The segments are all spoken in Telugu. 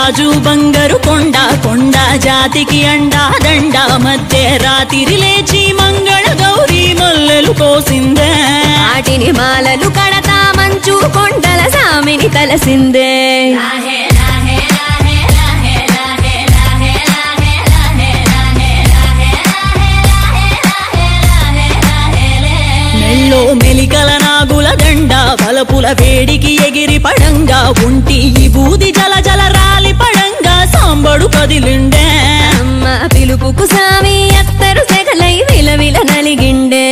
గాజు బంగారు కొండ కొండ జాతికి అండా దండ మధ్య రాత్రి లేచి మంగళ గౌరీ మల్లెలు కోసిందే వాటిని మాలలు కడతా మంచు కొండల సామిని తలసిందే మెల్లో మెలికల నాగుల దండ బలపుల వేడికి ఎగిరి పడంగా ఉంటి ఈ బూది జల జల రాలి పడంగా సాంబడు కదిలిండే అమ్మ పిలుపుకు సామి అత్తరు సెగలై విలవిల నలిగిండే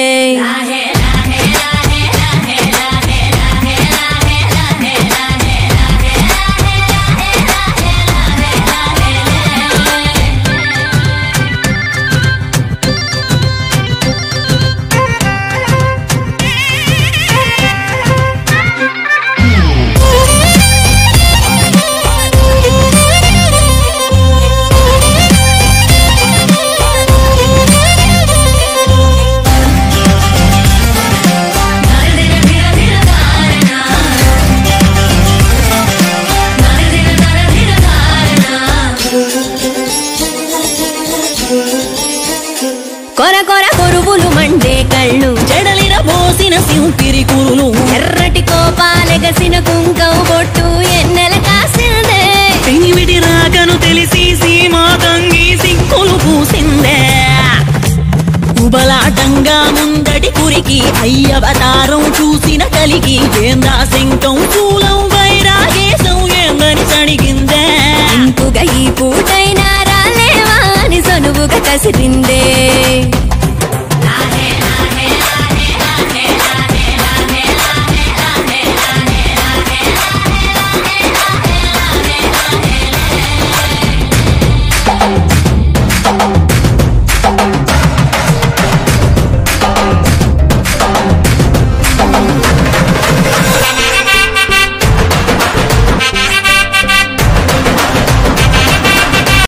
కొర కొర కొరువులు మండే కళ్ళు జడలిన పోసిన సింపిరి కురులు ఎర్రటి కోపాలెగసిన కుంకం బొట్టు ఎన్నెల కాసిందే పెనివిడి రాకను తెలిసి సీమా తంగి సిక్కులు పూసిందే ఉబలాటంగా ముందటి కురికి అయ్యవతారం చూసిన కలిగి ఏందా శంకం శూలం వైరాగేశం ఏందని సణిగిందే ఇంపుగా ఈ పూటైనా రాలేవా అని సనువుగా కసిరిందే